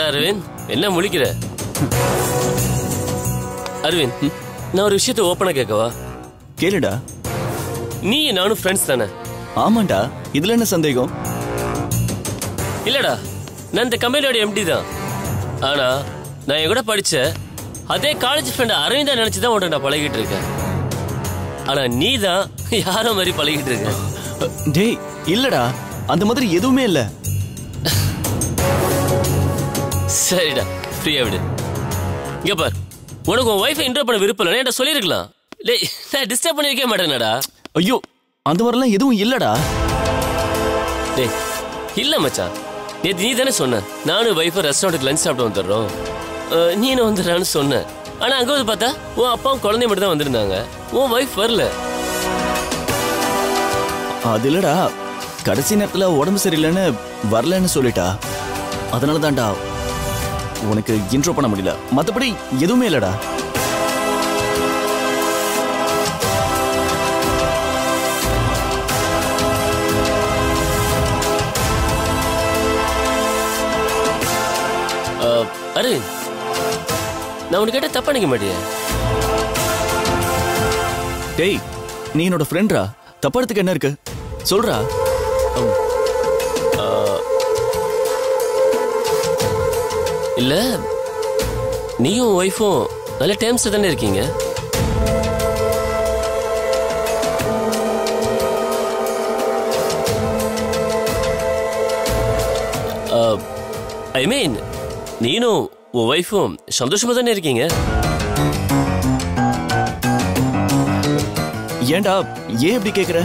அரவிந்த் என்ன முழிக்கிற அரவிந்த் நான் ஒரு விஷயத்தை ஓப்பனா கேட்கவா கேளுடா நீ நானும் ஃப்ரெண்ட்ஸ் தானே ஆமாண்டா இதுல என்ன சந்தேகம் இல்லடா நான் இந்த கம்பெனியோட எம்டி தான் ஆனா நான் என் கூட படிச்ச அதே காலேஜ் ஃப்ரெண்ட் அரவிந்தா நினைச்சு தான் உன்ட்ட நான் பழகிட்டு இருக்கேன் ஆனா நீ தான் யாரோ மாதிரி பழகிட்டு இருக்க அ, டேய் இல்லடா அந்த மாதிரி எதுவுமே இல்ல சரிடா ஃப்ரீயா விடு இங்க பார் உனக்கு உன் ஒய்ஃபை இன்டர் பண்ண விருப்பம் இல்லை என்கிட்ட சொல்லியிருக்கலாம் டேய் நான் டிஸ்டர்ப் பண்ணிருக்கே மாட்டேனடா ஐயோ அந்த மாதிரிலாம் எதுவும் இல்லடா டேய் இல்ல மச்சான் நேத்து நீ தானே சொன்ன நானும் வைஃபை ரெஸ்டாரண்ட்டுக்கு லஞ்ச் சாப்பிட்டு வந்துடுறோம் அஹ், நீனும் வந்துடுறான்னு சொன்ன ஆனா அங்க வந்து பார்த்தா உன் அப்பாவும் குழந்தைய மட்டும் தான் வந்திருந்தாங்க உன் ஒய்ஃப் வரல அது இல்லடா கடைசி நேரத்துல உடம்பு சரியில்லைன்னு வரலன்னு சொல்லிட்டா அதனால தான்டா உனக்கு இன்ட்ரோ பண்ண முடியல மத்தபடி எதுவுமே இல்லடா அஹ், அரே நான் உனக்கு கேட்ட தப்பா நினைக்க மாட்டியே டேய் நீ என்னோட ஃப்ரெண்ட்ரா தப்பாடத்துக்கு என்ன இருக்கு சொல்றா இல்ல நீயும் ஒய்ஃபும் நல்ல டைம்ஸ் தானே இருக்கீங்க ஐ மீன் நீனும் உன் ஒய்ஃபும் சந்தோஷமா தானே இருக்கீங்க ஏன்டா ஏன் இப்படி கேக்குற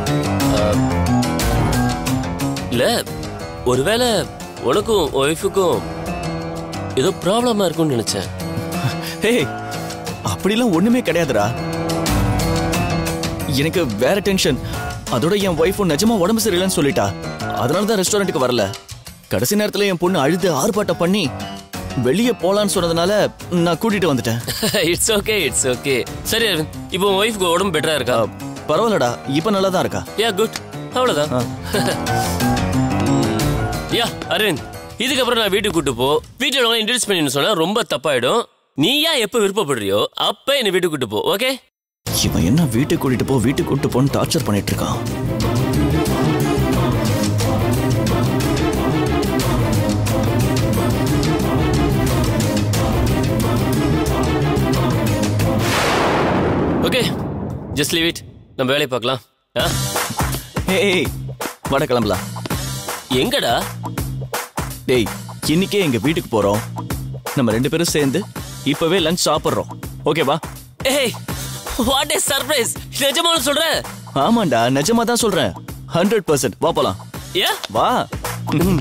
இல்ல ஒருவேளை உனக்கும் ஒய்ஃபுக்கும் ஏதோ ப்ராப்ளமா இருக்கும்னு நினைச்சேன் ஹே அப்படிலாம் ஒண்ணுமே கிடையாதுடா எனக்கு வேற டென்ஷன் அதோட என் ஒய்ஃபும் நிஜமா உடம்பு சரியில்லைன்னு சொல்லிட்டா அதனால தான் ரெஸ்டாரண்ட்டுக்கு வரல கடைசி நேரத்துல என் பொண்ணு அழுது ஆர்ப்பாட்டம் பண்ணி வெளியே போலான்னு சொன்னதுனால நான் கூட்டிட்டு வந்துட்டேன் இட்ஸ் ஓகே இட்ஸ் ஓகே சரி அரவிந்த் இப்போ உன் ஒய்ஃப்க்கு உடம்பு பெட்டரா இருக்கா அஹ், பரவாயில்லடா இப்ப நல்லா தான் இருக்கா யா குட் அவ்வளவுதான் யா அரவிந்த் இதுக்கப்புறம் நான் வீட்டுக்கு கூட்டு போ வீட்டில் உள்ளவங்க இன்ட்ரடியூஸ் பண்ணி சொன்னா ரொம்ப தப்பாயிடும் நீயா எப்ப விருப்பப்படுறியோ அப்ப என்ன வீட்டுக்கு கூட்டு போ ஓகே இவன் என்ன வீட்டுக்கு கூட்டிட்டு போ வீட்டுக்கு கூட்டிட்டு போன்னு டார்ச்சர் பண்ணிட்டு இருக்கான் ஓகே ஜஸ்ட் லீவ் இட் நம்ம வேலையை பார்க்கலாம் ஆ ஹே வட கிளம்பலாம் எங்கடா டேய் இன்னைக்கே எங்க வீட்டுக்கு போறோம் நம்ம ரெண்டு பேரும் சேர்ந்து இப்பவே லஞ்ச் சாப்பிடுறோம் ஓகேவா ஏய் வாட் இஸ் சர்ப்ரைஸ் நிஜமான சொல்ற ஆமாண்டா நிஜமா தான் சொல்றேன் ஹண்ட்ரட் பர்சன்ட் வா போலாம் ஏ வா ம்.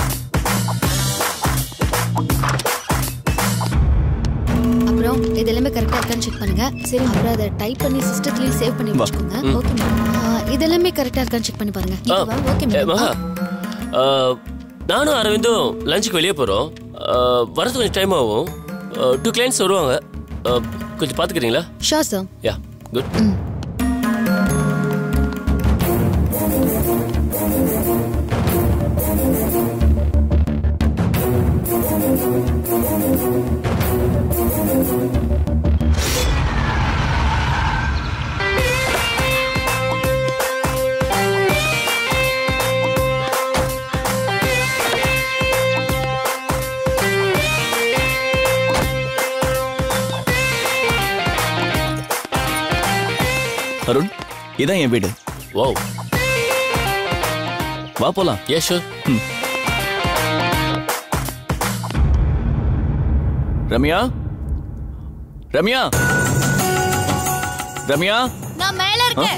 அப்புறம் இது எல்லாமே கரெக்டா இருக்கான்னு செக் பண்ணுங்க சரி அப்புறம் அதை டைப் பண்ணி சிஸ்டத்துலயும் சேவ் பண்ணி வா. வச்சுக்கோங்க ஓகே மேடம் இது எல்லாமே கரெக்டா இருக்கான்னு செக் பண்ணி பாருங்க ஆ, இதுவா ஓகே ஏ, மகா மேடம் ஆ, நானும் அரவிந்தும் லஞ்சுக்கு வெளியே போகிறோம் வரது கொஞ்சம் டைம் ஆகும் டூ கிளைண்ட்ஸ் வருவாங்க ஆ, கொஞ்சம் பார்த்துக்கிறீங்களா sure sir yeah good Arun இதான் என் வீடு வாவ் வா போலாம் ஏ ஷூர் ரம்யா ரம்யா ரம்யா நான் மேல இருக்கேன்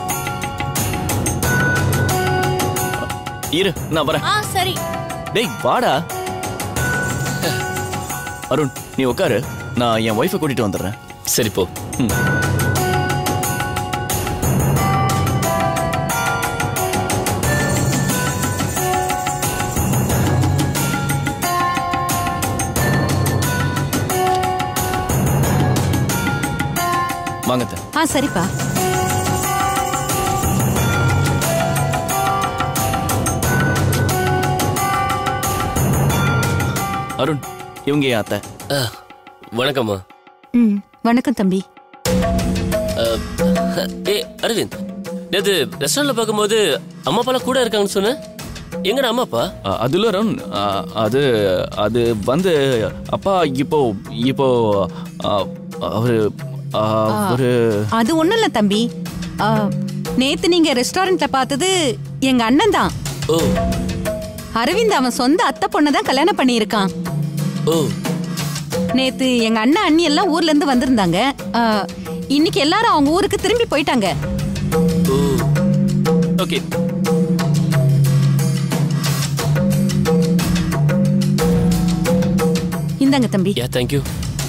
இரு நான் வரேன் ஆ சரி டேய் வாடா அருண் நீ உட்காரு நான் என் ஒய்ஃபை கூட்டிட்டு வந்துடுறேன் சரி போ ம். வாங்க அத்தை. ஆ சரிப்பா அருண் இவங்க என் அத்தை ஆ, வணக்கம்மா ம் வணக்கம் தம்பி ஏ அரவிந்த் நேத்து ரெஸ்டாரண்ட்ல பார்க்கும்போது அம்மா அப்பாலாம் கூட இருக்காங்கன்னு சொன்ன எங்கடா அம்மா அப்பா அ, அதுல அருண் அ, அது அது வந்து அப்பா இப்போ இப்போ அ, அவரு அ, ஒரு அது ஒண்ணும் இல்ல தம்பி ஆ, நேத்து நீங்க ரெஸ்டாரண்ட்ல பார்த்தது எங்க அண்ணன் தான் ஓ அரவிந்த் அவன் சொந்த அத்தை பொண்ணை தான் கல்யாணம் பண்ணியிருக்கான் ஓ நேத்து எங்க அண்ணன் அண்ணி எல்லாம் ஊர்ல இருந்து வந்திருந்தாங்க ஆ, இன்னைக்கு எல்லாரும் அவங்க ஊருக்கு திரும்பி போயிட்டாங்க ஓ ஓகே இந்தாங்க தம்பி யா தேங்க்யூ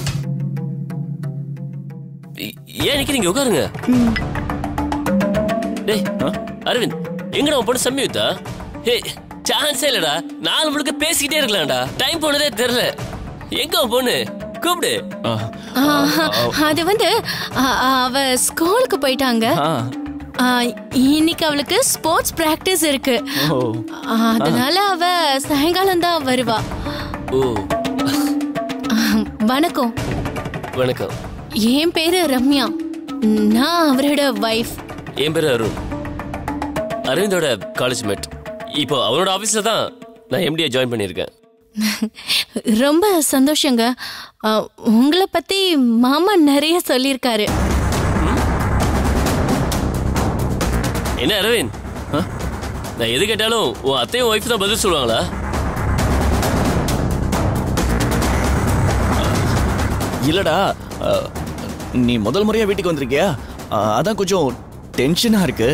ஏன் நிக்கிறீங்க உட்காருங்க ம். டேய் அரவிந்த் எங்கடா உன் பொண்ணு சம்யுத்தா ஹே சான்ஸே இல்லடா நாலு முழுக்க பேசிக்கிட்டே இருக்கலாம்டா டைம் போனதே தெரியல எங்க உன் பொண்ணு கூப்பிடு அ, ஆஹா, அது வந்து ஆ, ஆ, அவ ஸ்கூலுக்கு போயிட்டாங்க ஆ, ஆ, இன்னைக்கு அவளுக்கு ஸ்போர்ட்ஸ் பிராக்டிஸ் இருக்கு ஓ ஆ, அதனால அவ சாயங்காலம் தான் வருவா ஓ ஆ, வணக்கம் வணக்கம் என் பேரு ரம்யா நான் அவரோட வைஃப் என் பேரு அருண் அரவிந்தோட காலேஜ் மேட் இப்போ அவனோட ஆபீஸ்ல தான் நான் எம்டியை ஜாயின் பண்ணியிருக்கேன் ரொம்ப சந்தோஷங்க ஆ, உங்களை பத்தி மாமா நிறைய சொல்லியிருக்காரு என்ன அரவிந்த் ஆ? நான் எது கேட்டாலும் உன் அத்தையும் ஒய்ஃப் தான் பதில் சொல்லுவாங்களா இல்லடா அ, நீ முதல் முறையா வீட்டுக்கு வந்திருக்கியா அ, அதான் கொஞ்சம் டென்ஷனா இருக்கு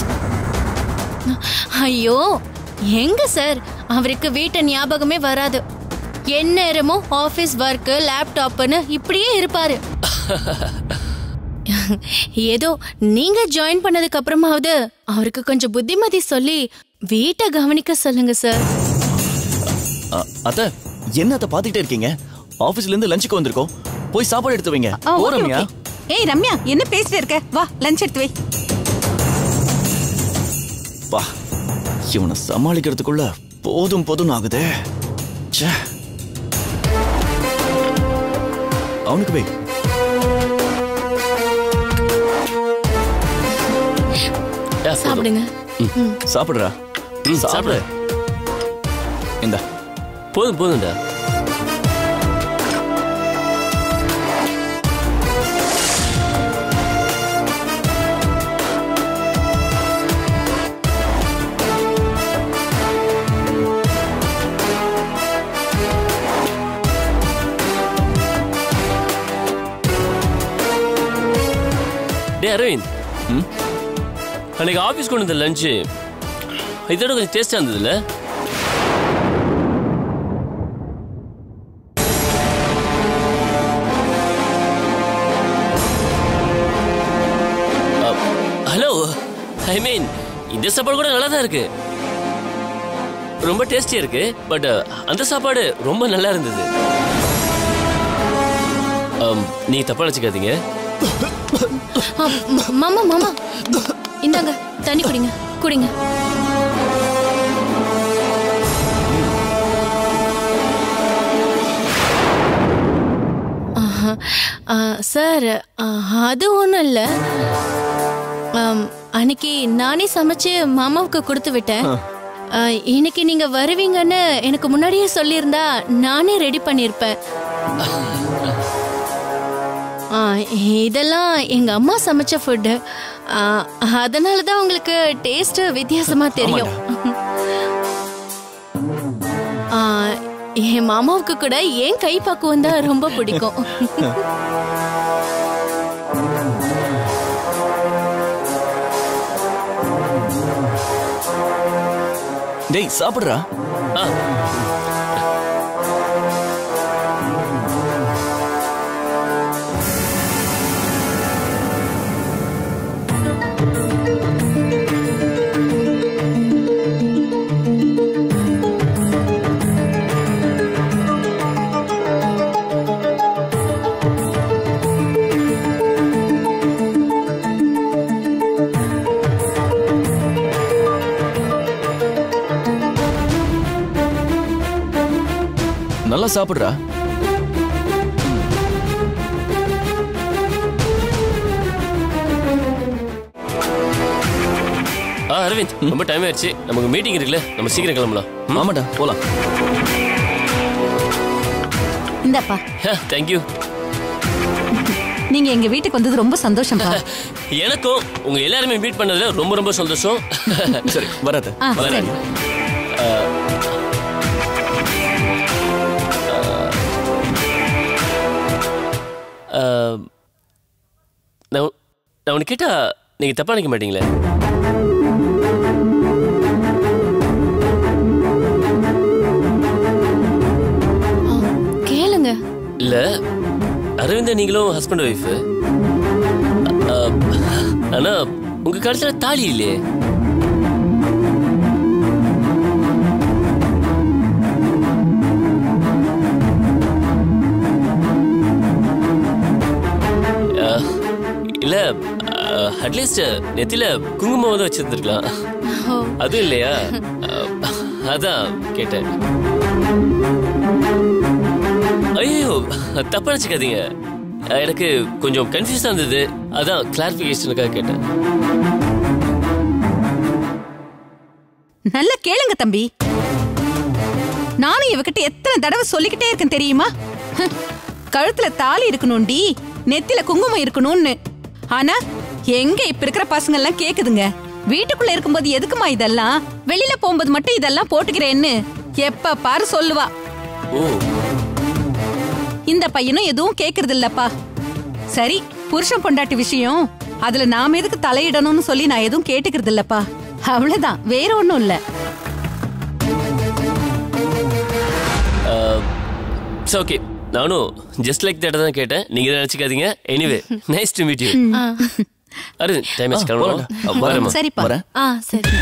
ஐயோ எங்க சார் அவருக்கு வீட்டு ஞாபகமே வராது எந்நேரமும் ஆபீஸ் ஒர்க் லேப்டாப்னு இப்படியே இருப்பாரு ஏதோ நீங்க ஜாயின் பண்ணதுக்கு அப்புறமாவது அவருக்கு கொஞ்சம் புத்திமதி சொல்லி வீட்டை கவனிக்க சொல்லுங்க சார் அ, அத்தை என்ன அத்தை பாத்துக்கிட்டே இருக்கீங்க ஆபீஸ்ல இருந்து லஞ்சுக்கு வந்திருக்கோம் போய் சாப்பாடு எடுத்து வைங்க ஆ, போ, ஓகே, ரம்யா ஓகே. ஏய் ரம்யா என்ன பேசிட்டு இருக்க வா லஞ்ச் எடுத்து வை பா இவனை சமாளிக்கிறதுக்குள்ள போதும் போதும் ஆகுதே ச்சே அவனுக்கு வை யா, போதும். சாப்பிடுங்க சாப்பிடுறா ம், சாப்பிடு சாப்பிடு. இந்த போதும் போதும்டா டே அரவிந்த் ம்? அன்னைக்கு ஆஃபீஸ் கொண்டு வந்த லஞ்சு இதோட கொஞ்சம் டேஸ்டா இருந்ததுல்ல ஹலோ ஐ மீன் இந்த சாப்பாடு கூட நல்லா தான் இருக்கு ரொம்ப டேஸ்டியா இருக்கு பட் அந்த சாப்பாடு ரொம்ப நல்லா இருந்தது Um, நீங்க தப்பா நினைச்சுக்காதீங்க ஆ, ம- மாமா மாமா இந்தாங்க தண்ணி குடிங்க குடிங்க ஆஹா. ஆ, சார் ஆ, அது ஒன்றும் இல்லை அன்னைக்கு நானே சமைச்சு மாமாவுக்கு கொடுத்து விட்டேன் ஆ, இன்னைக்கு நீங்க வருவீங்கன்னு எனக்கு முன்னாடியே சொல்லியிருந்தா நானே ரெடி பண்ணியிருப்பேன் ஆ, இதெல்லாம் எங்க அம்மா சமைச்ச ஃபுட்டு அதனால தான் உங்களுக்கு டேஸ்ட் வித்தியாசமா தெரியும் ஆ, என் மாமாவுக்கு கூட என் கை பக்குவம் தான் ரொம்ப பிடிக்கும் டேய் சாப்பிடுறா ஆ சாப்பிடுறா ஆ அரவிந்த் ரொம்ப டைம் ஆயிடுச்சு நமக்கு மீட்டிங் இருக்குல்ல நம்ம சீக்கிரம் கிளம்பலாம் ஆமாடா போலாம் இந்தாப்பா தேங்க்யூ நீங்க எங்க வீட்டுக்கு வந்தது ரொம்ப சந்தோஷம்ப்பா எனக்கும் உங்க எல்லாருமே மீட் பண்ணதுல ரொம்ப ரொம்ப சந்தோஷம் சரி வராத ஆ வரேன். சரி ஆ, நான் உ- நான் உனக்கு கேட்டா நீங்க தப்பா நினைக்க மாட்டீங்களே ஆ, கேளுங்க இல்ல அரவிந்தா நீங்களும் ஹஸ்பண்ட் ஒய்ஃப் ஆனா உங்க கழுத்துல தாலி இல்லையே அஹ், இல்ல அட்லீஸ்ட் நெத்தில குங்குமம் வந்து வச்சிருந்துருக்கலாம் ஓ, அது இல்லையா அஹ், அதான் கேட்டேன் ஐயோ தப்பா நினைச்சுக்காதீங்க அஹ், எனக்கு கொஞ்சம் கன்ஃபியூஸா இருந்தது அதான் கிளாரிபிகேஷனுக்காக கேட்டேன் நல்லா கேளுங்க தம்பி நானும் இவகிட்ட எத்தனை தடவை சொல்லிக்கிட்டே இருக்கேன் தெரியுமா ஹம், கழுத்துல தாலி இருக்கணும்டி நெத்தில குங்குமம் இருக்கணும்னு ஆனா எங்க இப்ப இருக்கிற பசங்க எல்லாம் கேக்குதுங்க வீட்டுக்குள்ள இருக்கும்போது எதுக்குமா இதெல்லாம் வெளியில போகும்போது மட்டும் இதெல்லாம் போட்டுக்கிறேன்னு எப்ப பாரு சொல்லுவா ஓ இந்த பையனும் எதுவும் கேக்குறது இல்லப்பா சரி புருஷன் பொண்டாட்டி விஷயம் அதுல நாம எதுக்கு தலையிடணும்னு சொல்லி நான் எதுவும் கேட்டுக்கிறது இல்லப்பா அவ்வளவுதான் வேற ஒண்ணும் இல்ல ஓகே நானும் ஜஸ்ட் லைக் தட் தான் கேட்டேன் நீங்க தான் நினைச்சுக்காதீங்க anyway nice to meet you ஆ, அரு டைம் ஆச்சு போலாம்டா. கிளம்பலாம் வரேம்மா சரிப்பா வரேன் ஆ சரி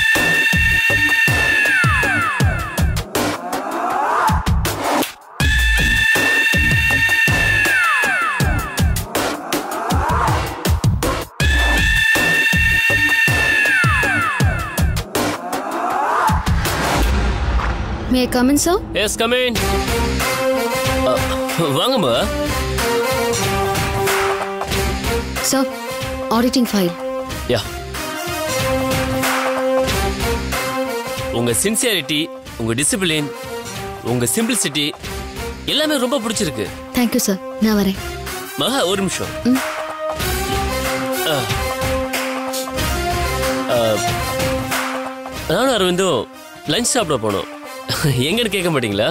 may come in sir yes come in வாங்கம்மா சார் ஆடிட்டிங் ஃபைல் யா உங்க சின்சியாரிட்டி உங்க டிசிப்ளின் உங்க சிம்பிளிசிட்டி எல்லாமே ரொம்ப பிடிச்சிருக்கு தேங்க்யூ சார் நான் வரேன் மகா ஒரு நிமிஷம் ஆ. ஆ. நானும் அரவிந்தும் லஞ்ச் சாப்பிட போனோம் எங்கன்னு கேட்க மாட்டீங்களா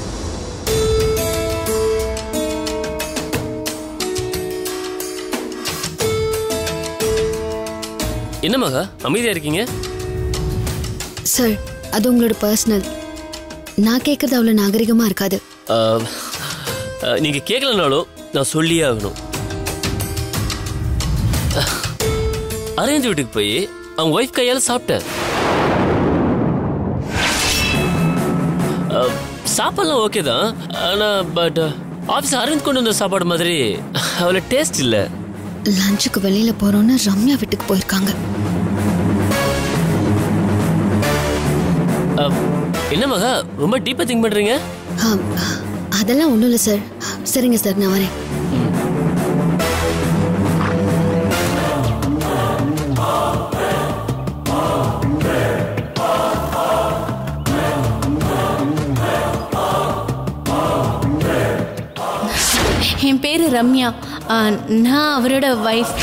என்ன மகா அமைதியா இருக்கீங்க சார் அது உங்களோட பர்சனல் நான் கேட்கறது அவ்வளோ நாகரிகமாக இருக்காது ஆ, ஆ, நீங்க கேட்கலனாலும் நான் சொல்லியே ஆகணும் அரவிந்த் வீட்டுக்கு போய் அவங்க ஒய்ஃப் கையால சாப்பிட்டேன் ஆ, சாப்பாடுலாம் ஓகே தான் ஆனா பட் ஆஃபீஸ் அரவிந்த் கொண்டு வந்த சாப்பாடு மாதிரி அவ்வளோ டேஸ்ட் இல்லை லஞ்சுக்கு வெளியில் போகிறோன்னு ரம்யா வீட்டுக்கு போயிருக்காங்க ஆ, என்ன மகா ரொம்ப டீப்பாக திங்க் பண்றீங்க ஆ, அதெல்லாம் ஒன்றும் இல்லை சார் சரிங்க சார் நான் வரேன் என் பேரு ரம்யா ஆ, நான் அவரோட வைஃப்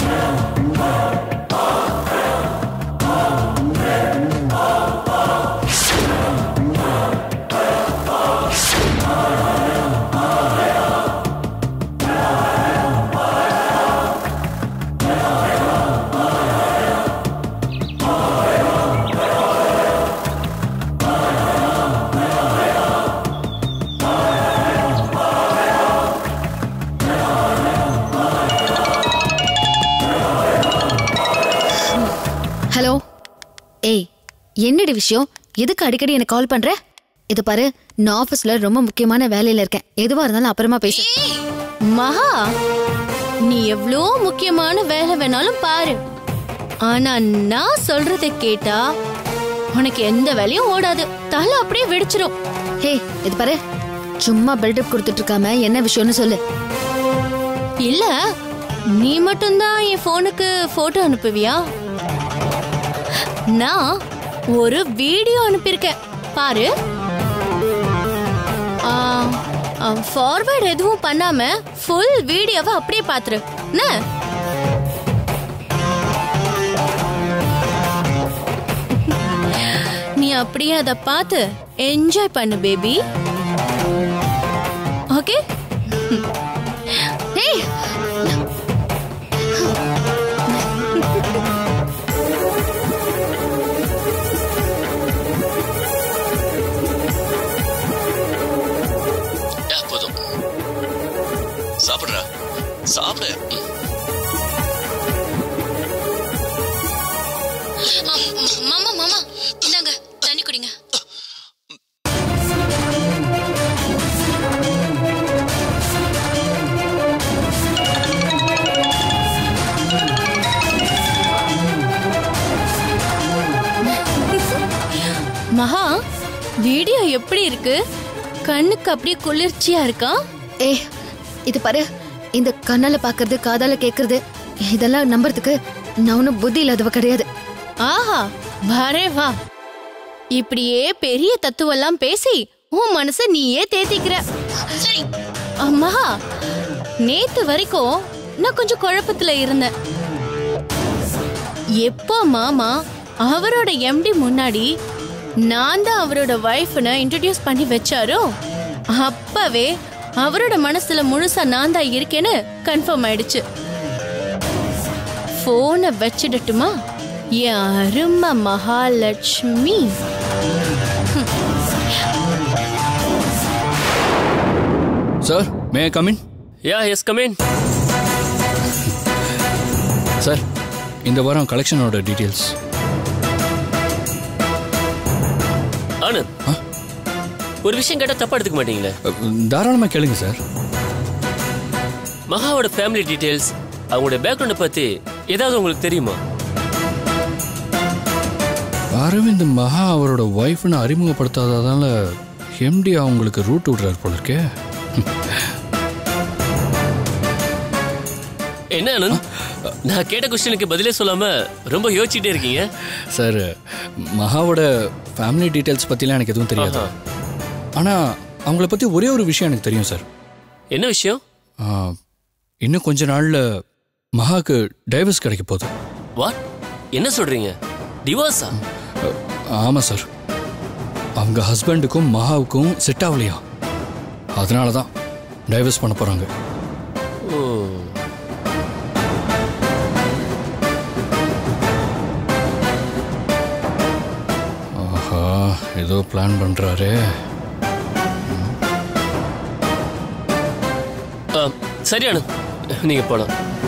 ஹலோ ஏய் என்னடி விஷயம் எதுக்கு அடிக்கடி எனக்கு கால் பண்ற இது பாரு நான் ஆஃபீஸ்ல ரொம்ப முக்கியமான வேலையில இருக்கேன் எதுவா இருந்தாலும் அப்புறமா பேசு மகா நீ எவ்வளோ முக்கியமான வேலை வேணாலும் பாரு ஆனா நான் சொல்றதை கேட்டா உனக்கு எந்த வேலையும் ஓடாது தலை அப்படியே வெடிச்சிரும் ஹே இது பாரு சும்மா பில்டப் கொடுத்துட்டு இருக்காம என்ன விஷயம்னு சொல்லு இல்ல நீ மட்டும்தான் என் போனுக்கு போட்டோ அனுப்புவியா நான் ஒரு வீடியோ அனுப்பியிருக்கேன் பாரு ஃபார்வர்ட் எதுவும் பண்ணாம ஃபுல் வீடியோவை அப்படியே பாத்துரு என்ன நீ அப்படியே அதை பார்த்து என்ஜாய் பண்ணு பேபி ஓகே ஏய் ஏ, போதும் சாப்பிடுறா சாப்பிடு மாமா மாமா இந்தாங்க தண்ணி குடிங்க மகா வீடியோ எப்படி இருக்கு கண்ணுக்கு அப்படியே குளிர்ச்சியா இருக்கா ஏ இது பாரு இந்த கண்ணால பாக்குறது காதால கேக்குறது இதெல்லாம் நம்புறதுக்கு நான் ஒன்றும் புத்தி இல்லாதவ கிடையாது ஆஹா வரே வா இப்படியே பெரிய தத்துவெல்லாம் பேசி உன் மனச நீயே தேத்திக்கிற சரி அம்மா நேத்து வரைக்கும் நான் கொஞ்சம் குழப்பத்துல இருந்தேன் எப்போ மாமா அவரோட எம்டி முன்னாடி நான் தான் அவரோட ஒய்ஃப்னு இன்ட்ரடியூஸ் பண்ணி வச்சாரோ அப்பவே அவரோட மனசுல முழுசா நான் தான் இருக்கேன்னு கன்ஃபார்ம் ஆயிடுச்சு போனை வச்சிடட்டுமா என் அருமை Mahalakshmi sir may I come in yeah yes come in sir இந்த வாரம் கலெக்ஷனோட டீட்டெயில்ஸ் ஆனந்த் ஒரு விஷயம் கேட்டா தப்பா எடுத்துக்க மாட்டீங்களே தாராளமாக கேளுங்க சார் மகாவோட ஃபேமிலி டீடைல்ஸ் அவங்களுடைய பேக்ரவுண்டை பத்தி ஏதாவது உங்களுக்கு தெரியுமா அரவிந்த் மகா அவரோட ஒய்ஃப்னு அறிமுகப்படுத்தாததால எம்டி அவங்களுக்கு ரூட் விடுறாரு போல இருக்கே என்ன ஆனந்த் நான் கேட்ட கொஸ்டினுக்கு பதிலே சொல்லாம ரொம்ப யோசிச்சுட்டே இருக்கீங்க சார் மகாவோட ஃபேமிலி டீட்டெயில்ஸ் பற்றிலாம் எனக்கு எதுவும் தெரியாது ஆஹா. ஆனால் அவங்கள பற்றி ஒரே ஒரு விஷயம் எனக்கு தெரியும் சார் என்ன விஷயம் ஆ, இன்னும் கொஞ்ச நாளில் மகாவுக்கு டைவர்ஸ் கிடைக்க போகுது வாட் என்ன சொல்றீங்க டிவோர்ஸா ஆமாம் சார் அவங்க ஹஸ்பண்டுக்கும் மகாவுக்கும் செட் ஆகலையா அதனால தான் டைவர்ஸ் பண்ண போகிறாங்க ஓ ஆஹா ஏதோ பிளான் பண்ணுறாரு ஆ, சரி ஆனந்த் நீங்க போலாம்